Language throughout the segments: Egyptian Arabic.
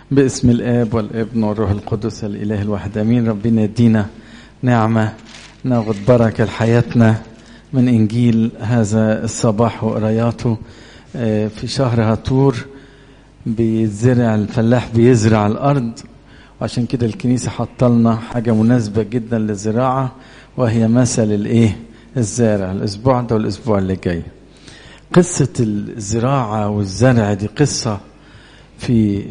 باسم الاب والابن والروح القدس الاله الواحد امين ربنا يدينا نعمه ناخد بركه لحياتنا من انجيل هذا الصباح وقراياته في شهر هاتور بيزرع الفلاح بيزرع الارض وعشان كده الكنيسه حاطه لنا حاجه مناسبه جدا للزراعه وهي مثل الايه الزارع الاسبوع ده والاسبوع اللي جاي قصه الزراعه والزرع دي قصه في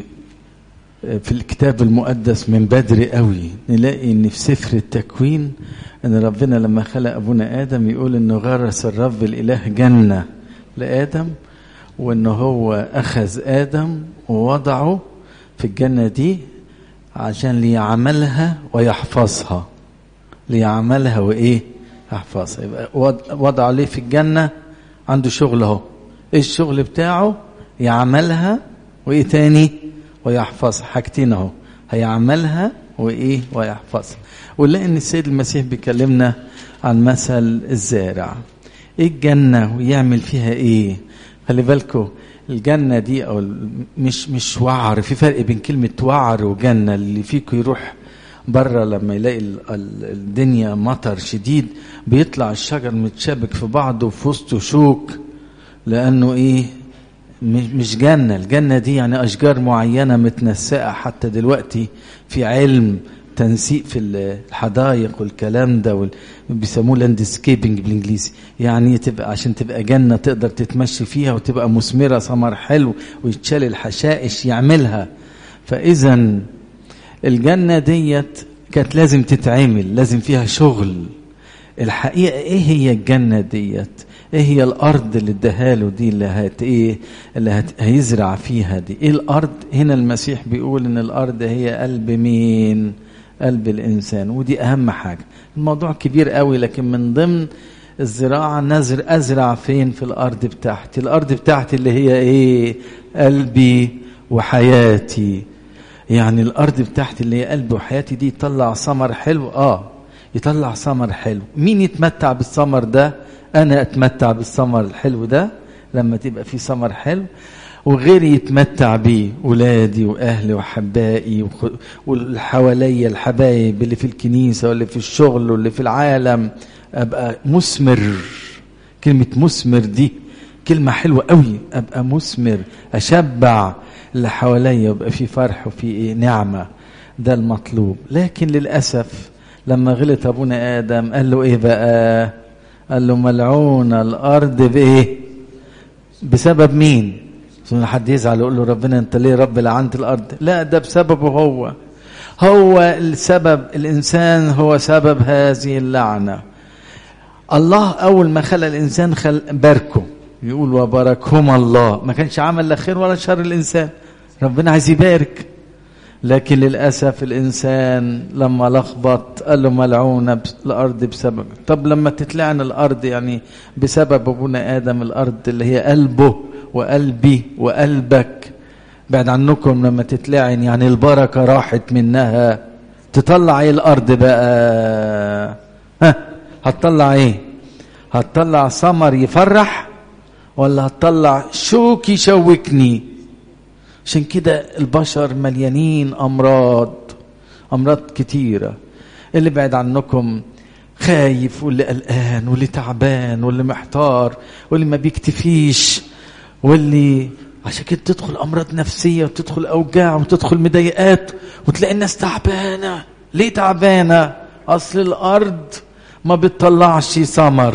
في الكتاب المقدس من بدري قوي نلاقي ان في سفر التكوين ان ربنا لما خلق ابونا ادم يقول انه غرس الرب الاله جنه لادم وان هو اخذ ادم ووضعه في الجنه دي عشان ليعملها ويحفظها ليعملها وايه يحفظها يبقى وضعه ليه في الجنه عنده شغل اهو ايه الشغل بتاعه يعملها وايه تاني ويحفظها حاجتين اهو هيعملها وايه ويحفظها ونلاقي ان السيد المسيح بيكلمنا عن مثل الزارع ايه الجنه ويعمل فيها ايه خلي بالكم الجنه دي او مش مش وعر في فرق بين كلمه وعر وجنه اللي فيكم يروح بره لما يلاقي الدنيا مطر شديد بيطلع الشجر متشابك في بعضه وفي وسطه شوك لانه ايه مش جنة الجنة دي يعني أشجار معينة متنسقة حتى دلوقتي في علم تنسيق في الحدائق والكلام ده وال... بيسموه لاندسكيبنج بالانجليزي يعني تبقى عشان تبقى جنه تقدر تتمشي فيها وتبقى مثمره ثمر حلو ويتشال الحشائش يعملها فاذا الجنه ديت كانت لازم تتعمل لازم فيها شغل الحقيقه ايه هي الجنه ديت ايه هي الارض اللي اداها له دي اللي هت ايه اللي هت هيزرع فيها دي ايه الارض هنا المسيح بيقول ان الارض هي قلب مين قلب الانسان ودي اهم حاجه الموضوع كبير قوي لكن من ضمن الزراعه نزر ازرع فين في الارض بتاعتي الارض بتاعتي اللي هي ايه قلبي وحياتي يعني الارض بتاعتي اللي هي قلبي وحياتي دي يطلع ثمر حلو اه يطلع ثمر حلو مين يتمتع بالثمر ده انا اتمتع بالثمر الحلو ده لما تبقى في ثمر حلو وغيري يتمتع بيه ولادي واهلي وحبائي واللي حواليا الحبايب اللي في الكنيسه واللي في الشغل واللي في العالم ابقى مثمر كلمه مثمر دي كلمه حلوه قوي ابقى مثمر اشبع اللي حواليا ويبقى في فرح وفي إيه نعمه ده المطلوب لكن للاسف لما غلط ابونا ادم قال له ايه بقى قال له ملعون الارض بايه بسبب مين حد يزعل يقول له ربنا انت ليه رب لعنت الارض لا ده بسببه هو هو السبب الانسان هو سبب هذه اللعنه الله اول ما خلق الانسان خل باركه يقول وباركهما الله ما كانش عمل لا خير ولا شر الانسان ربنا عايز يبارك لكن للأسف الإنسان لما لخبط قال له ملعونة الأرض بسبب طب لما تتلعن الأرض يعني بسبب أبونا آدم الأرض اللي هي قلبه وقلبي وقلبك بعد عنكم لما تتلعن يعني البركة راحت منها تطلع ايه الأرض بقى ها هتطلع ايه هتطلع ثمر يفرح ولا هتطلع شوك يشوكني عشان كده البشر مليانين امراض امراض كتيره اللي بعد عنكم خايف واللي قلقان واللي تعبان واللي محتار واللي ما بيكتفيش واللي عشان كده تدخل امراض نفسيه وتدخل اوجاع وتدخل مضايقات وتلاقي الناس تعبانه ليه تعبانه اصل الارض ما بتطلعش ثمر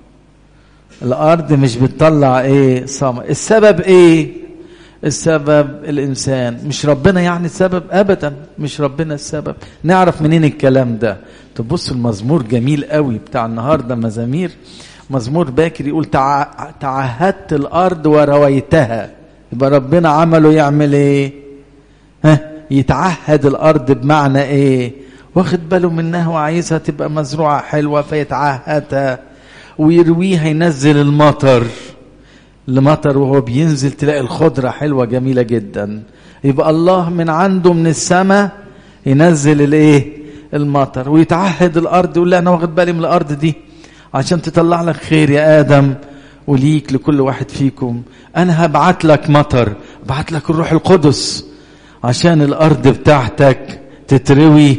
الارض مش بتطلع ايه ثمر السبب ايه السبب الانسان مش ربنا يعني السبب ابدا مش ربنا السبب نعرف منين الكلام ده تبص المزمور جميل قوي بتاع النهارده مزامير مزمور باكر يقول تع... تعهدت الارض ورويتها يبقى ربنا عمله يعمل ايه ها يتعهد الارض بمعنى ايه واخد باله منها وعايزها تبقى مزروعه حلوه فيتعهدها ويرويها ينزل المطر المطر وهو بينزل تلاقي الخضرة حلوة جميلة جدا يبقى الله من عنده من السماء ينزل الايه المطر ويتعهد الارض يقول لا انا واخد بالي من الارض دي عشان تطلع لك خير يا ادم وليك لكل واحد فيكم انا هبعت لك مطر ابعت لك الروح القدس عشان الارض بتاعتك تتروي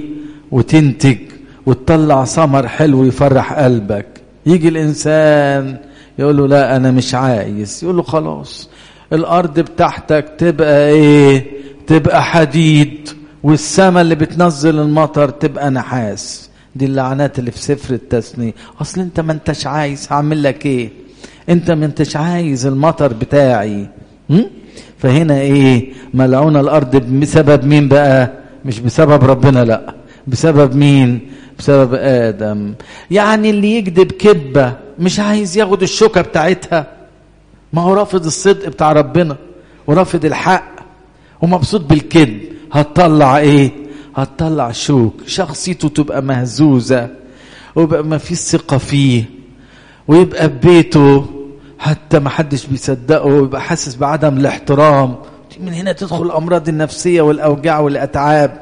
وتنتج وتطلع ثمر حلو يفرح قلبك يجي الانسان يقول له لا انا مش عايز يقول له خلاص الارض بتاعتك تبقى ايه تبقى حديد والسماء اللي بتنزل المطر تبقى نحاس دي اللعنات اللي في سفر التثنية اصل انت ما انتش عايز هعمل لك ايه انت ما انتش عايز المطر بتاعي م? فهنا ايه ملعون الارض بسبب مين بقى مش بسبب ربنا لا بسبب مين بسبب ادم يعني اللي يكذب كذبه مش عايز ياخد الشوكه بتاعتها ما هو رافض الصدق بتاع ربنا ورافض الحق ومبسوط بالكذب هتطلع ايه هتطلع شوك شخصيته تبقى مهزوزه ويبقى ما فيش ثقه فيه ويبقى ببيته حتى ما حدش بيصدقه ويبقى حاسس بعدم الاحترام من هنا تدخل الامراض النفسيه والاوجاع والاتعاب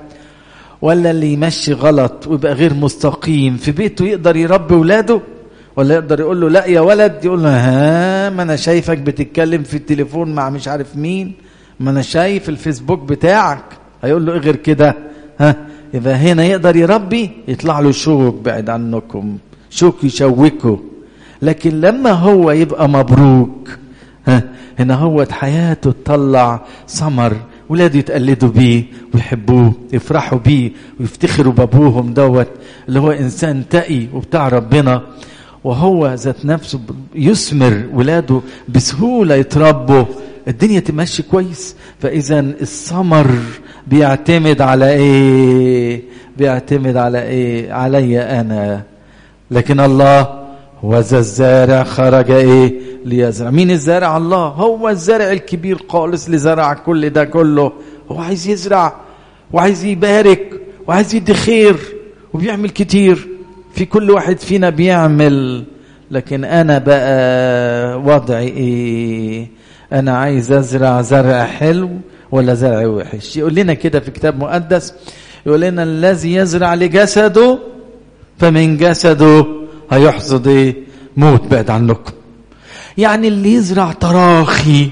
ولا اللي يمشي غلط ويبقى غير مستقيم في بيته يقدر يربي ولاده ولا يقدر يقول له لا يا ولد يقول له ها ما انا شايفك بتتكلم في التليفون مع مش عارف مين ما انا شايف الفيسبوك بتاعك هيقول له ايه غير كده ها يبقى هنا يقدر يربي يطلع له شوك بعد عنكم شوك يشوكه لكن لما هو يبقى مبروك ها هنا هو حياته تطلع ثمر ولاده يتقلدوا بيه ويحبوه يفرحوا بيه ويفتخروا بابوهم دوت اللي هو انسان تقي وبتاع ربنا وهو ذات نفسه يثمر ولاده بسهوله يتربوا الدنيا تمشي كويس فاذا الثمر بيعتمد على ايه بيعتمد على ايه علي انا لكن الله وذا الزارع خرج ايه ليزرع مين الزارع الله هو الزارع الكبير خالص اللي زرع كل ده كله هو عايز يزرع وعايز يبارك وعايز يدي خير وبيعمل كتير في كل واحد فينا بيعمل لكن انا بقى وضعي ايه انا عايز ازرع زرع حلو ولا زرع وحش يقول لنا كده في كتاب مقدس يقول لنا الذي يزرع لجسده فمن جسده هيحصد ايه موت بعد عنكم يعني اللي يزرع تراخي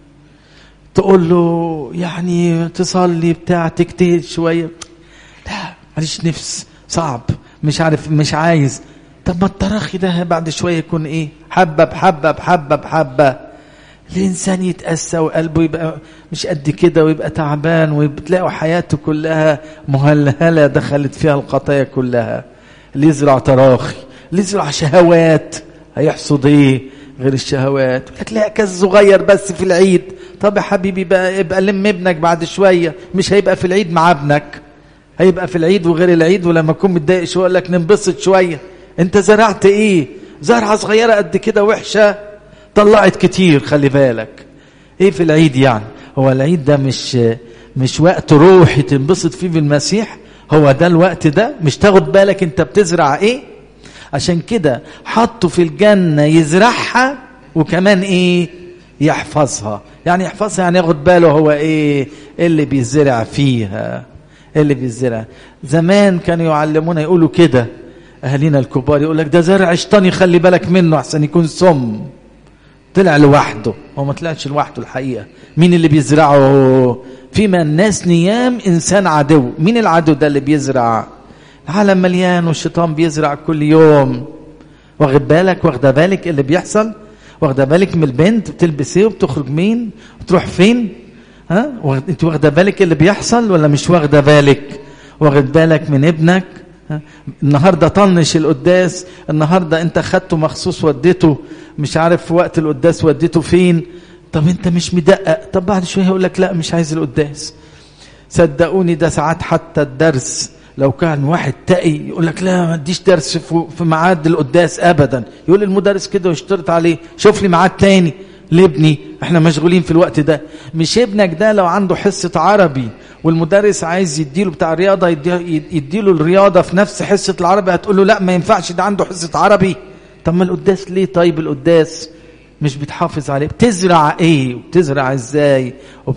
تقول له يعني تصلي بتاع تجتهد شويه لا ماليش نفس صعب مش عارف مش عايز طب ما التراخي ده بعد شويه يكون ايه حبه بحبه بحبه بحبه الانسان يتاسى وقلبه يبقى مش قد كده ويبقى تعبان وتلاقوا حياته كلها مهلهله دخلت فيها الخطايا كلها اللي يزرع تراخي اللي يزرع شهوات هيحصد ايه غير الشهوات هتلاقي كاس صغير بس في العيد طب يا حبيبي بقى يبقى لم ابنك بعد شويه مش هيبقى في العيد مع ابنك هيبقى في العيد وغير العيد ولما اكون متضايق شويه اقول لك ننبسط شويه انت زرعت ايه زرعه صغيره قد كده وحشه طلعت كتير خلي بالك ايه في العيد يعني هو العيد ده مش مش وقت روحي تنبسط فيه بالمسيح هو ده الوقت ده مش تاخد بالك انت بتزرع ايه عشان كده حطه في الجنة يزرعها وكمان ايه يحفظها يعني يحفظها يعني ياخد باله هو ايه اللي بيزرع فيها اللي بيزرع زمان كانوا يعلمونا يقولوا كده اهالينا الكبار يقول لك ده زرع شيطاني خلي بالك منه احسن يكون سم طلع لوحده هو ما طلعش لوحده الحقيقه مين اللي بيزرعه فيما الناس نيام انسان عدو مين العدو ده اللي بيزرع العالم مليان والشيطان بيزرع كل يوم واخد بالك واخده بالك اللي بيحصل واخده بالك من البنت بتلبس ايه وبتخرج مين وتروح فين ها انت واخده بالك اللي بيحصل ولا مش واخده بالك واخد بالك من ابنك ها؟ النهارده طنش القداس النهارده انت خدته مخصوص وديته مش عارف في وقت القداس وديته فين طب انت مش مدقق طب بعد شويه يقول لك لا مش عايز القداس صدقوني ده ساعات حتى الدرس لو كان واحد تقي يقول لك لا ما اديش درس في ميعاد القداس ابدا يقول المدرس كده ويشترط عليه شوف لي ميعاد تاني لابني احنا مشغولين في الوقت ده مش ابنك ده لو عنده حصه عربي والمدرس عايز يديله بتاع رياضه يديله الرياضه في نفس حصه العربي هتقول له لا ما ينفعش ده عنده حصه عربي طب ما القداس ليه طيب القداس مش بتحافظ عليه بتزرع ايه وبتزرع ازاي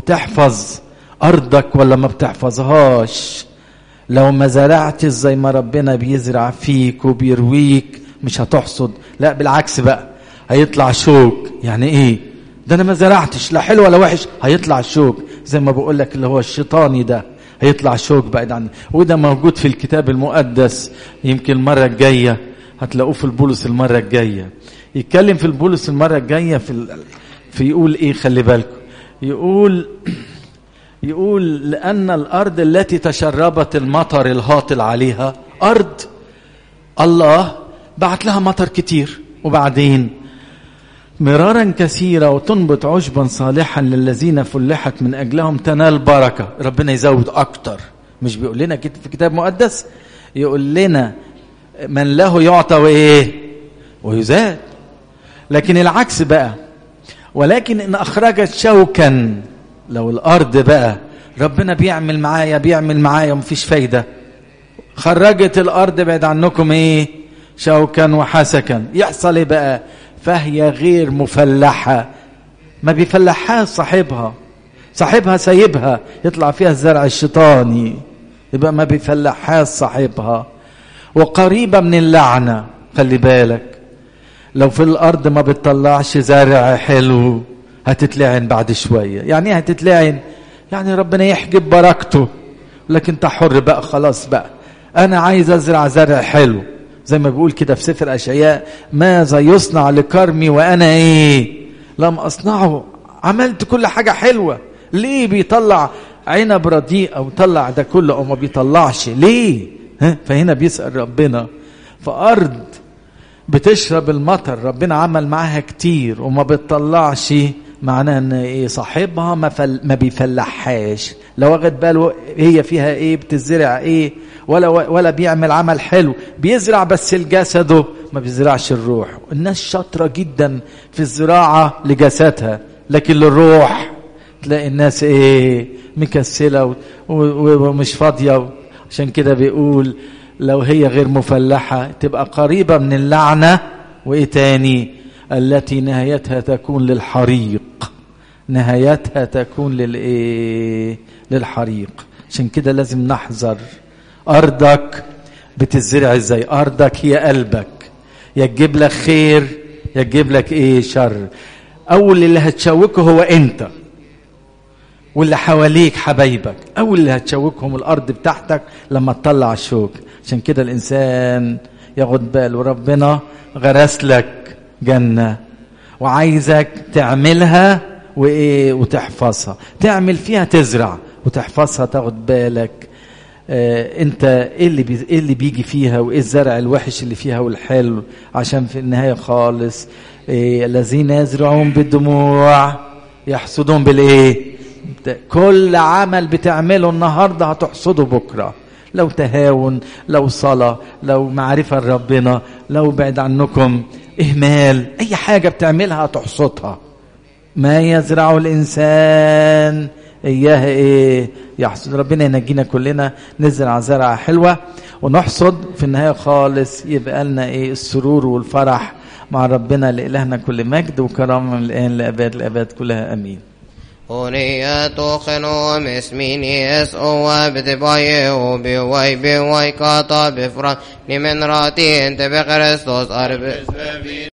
وبتحفظ ارضك ولا ما بتحفظهاش لو ما زرعتش زي ما ربنا بيزرع فيك وبيرويك مش هتحصد لا بالعكس بقى هيطلع شوك يعني ايه ده انا ما زرعتش لا حلو ولا وحش هيطلع شوك زي ما بقول لك اللي هو الشيطاني ده هيطلع شوك بعيد عنه وده موجود في الكتاب المقدس يمكن المرة الجاية هتلاقوه في البولس المرة الجاية يتكلم في البولس المرة الجاية في ال... في يقول ايه خلي بالكم يقول يقول لأن الأرض التي تشربت المطر الهاطل عليها أرض الله بعت لها مطر كتير وبعدين مرارا كثيرة وتنبت عشبا صالحا للذين فلحت من أجلهم تنال بركة ربنا يزود أكتر مش بيقول لنا كده في كتاب مقدس يقول لنا من له يعطى وإيه ويزاد لكن العكس بقى ولكن إن أخرجت شوكا لو الأرض بقى ربنا بيعمل معايا بيعمل معايا ومفيش فايدة خرجت الأرض بعد عنكم إيه شوكا وحسكا يحصل إيه بقى فهي غير مفلحة ما بيفلحهاش صاحبها صاحبها سايبها يطلع فيها الزرع الشيطاني يبقى ما بيفلحهاش صاحبها وقريبة من اللعنة خلي بالك لو في الأرض ما بتطلعش زرع حلو هتتلعن بعد شوية يعني ايه هتتلعن يعني ربنا يحجب بركته لكن انت حر بقى خلاص بقى انا عايز ازرع زرع حلو زي ما بيقول كده في سفر اشعياء ماذا يصنع لكرمي وانا ايه لم اصنعه عملت كل حاجة حلوة ليه بيطلع عنب رديء او طلع ده كله او ما بيطلعش ليه ها فهنا بيسأل ربنا فارض بتشرب المطر ربنا عمل معاها كتير وما بتطلعش معناها ان ايه صاحبها ما, فل ما بيفلحهاش لا واخد باله هي فيها ايه بتزرع ايه ولا ولا بيعمل عمل حلو بيزرع بس الجسده ما بيزرعش الروح الناس شاطره جدا في الزراعه لجسدها لكن للروح تلاقي الناس ايه مكسله ومش فاضيه عشان كده بيقول لو هي غير مفلحه تبقى قريبه من اللعنه وايه تاني التي نهايتها تكون للحريق نهايتها تكون للايه للحريق عشان كده لازم نحذر ارضك بتزرع ازاي ارضك هي قلبك يا تجيب لك خير يا تجيب لك ايه شر اول اللي هتشوكه هو انت واللي حواليك حبايبك اول اللي هتشوكهم الارض بتاعتك لما تطلع الشوك عشان كده الانسان ياخد باله ربنا غرس لك جنة وعايزك تعملها وإيه وتحفظها تعمل فيها تزرع وتحفظها تاخد بالك آه انت ايه اللي بي ايه اللي بيجي فيها وايه الزرع الوحش اللي فيها والحلو عشان في النهايه خالص إيه الذين يزرعون بالدموع يحصدون بالايه كل عمل بتعمله النهارده هتحصده بكره لو تهاون لو صلاه لو معرفه لربنا لو بعد عنكم إهمال أي حاجة بتعملها تحصدها ما يزرع الإنسان إياه إيه يحصد ربنا ينجينا كلنا نزرع زرعة حلوة ونحصد في النهاية خالص يبقى لنا إيه السرور والفرح مع ربنا لإلهنا كل مجد وكرامة من الآن لأباد الأباد كلها أمين Oniyato kheno mesmini es owa bitibaye o biwai biwai kata bifra nimen rati ente be Kristus arbe